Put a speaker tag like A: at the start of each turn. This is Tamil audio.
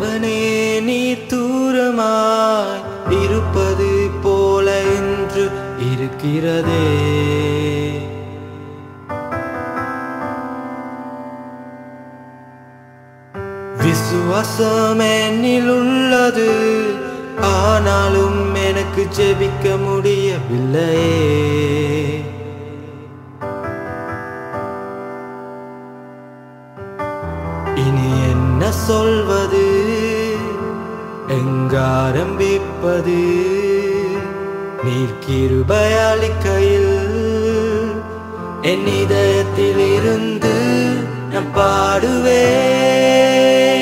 A: தேவனே நீ தூரமாய் இருப்பது போல என்று இருக்கிறதே விசுவாசம் என்னில் உள்ளது ஆனாலும் எனக்கு ஜெபிக்க முடியவில்லையே இனி என்ன சொல்வது எங்காரம்பிப்பது நீர் கிருபையளிக்கையில் என் இதயத்தில் இருந்து நான் பாடுவேன்